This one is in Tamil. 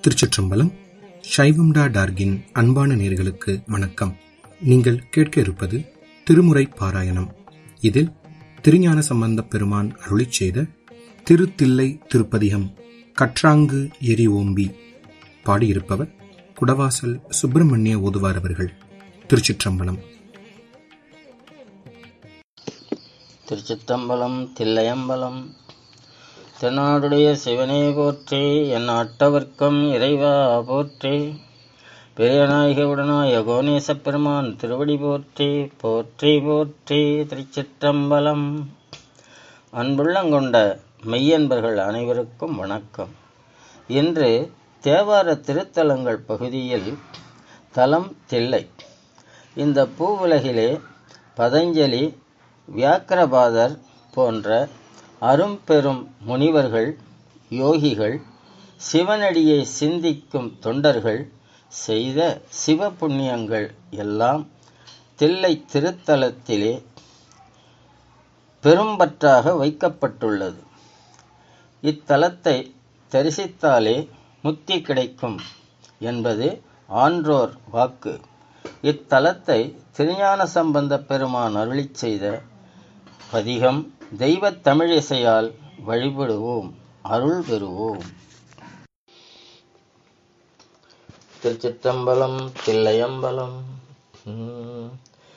திருச்சிற்றம்பலம் சைவம்டா டார்கின் அன்பான நேர்களுக்கு வணக்கம் நீங்கள் கேட்க இருப்பது திருமுறை பாராயணம் இதில் திருஞான சம்பந்தப் பெருமான் அருளிச் செய்த திருத்தில்லை திருப்பதிகம் கற்றாங்கு எரி ஓம்பி பாடியிருப்பவர் குடவாசல் சுப்பிரமணிய ஓதுவார் அவர்கள் திருச்சிற்றம்பலம் திருச்சிற்றம்பலம் தில்லையம்பலம் தென்னாடுடைய சிவனே போற்றி என் அட்டவர்க்கம் இறைவா போற்றி பெரியநாயக உடனாய கோணேசப் பெருமான் திருவடி போற்றி போற்றி போற்றி திருச்சிற்றம்பலம் அன்புள்ளங்கொண்ட மெய்யன்பர்கள் அனைவருக்கும் வணக்கம் இன்று தேவார திருத்தலங்கள் பகுதியில் தலம் தில்லை இந்த பூவுலகிலே பதஞ்சலி வியாக்கிரபாதர் போன்ற அரும்பெரும் முனிவர்கள் யோகிகள் சிவனடியை சிந்திக்கும் தொண்டர்கள் செய்த சிவ புண்ணியங்கள் எல்லாம் தில்லை திருத்தலத்திலே பெரும்பற்றாக வைக்கப்பட்டுள்ளது இத்தலத்தை தரிசித்தாலே முத்தி கிடைக்கும் என்பது ஆன்றோர் வாக்கு இத்தலத்தை திருஞான சம்பந்த பெருமான் அருளிச் செய்த பதிகம் தெய்வத் தமிழிசையால் வழிபடுவோம் அருள் பெறுவோம் திருச்சிற்றம்பலம் தில்லையம்பலம் உம்.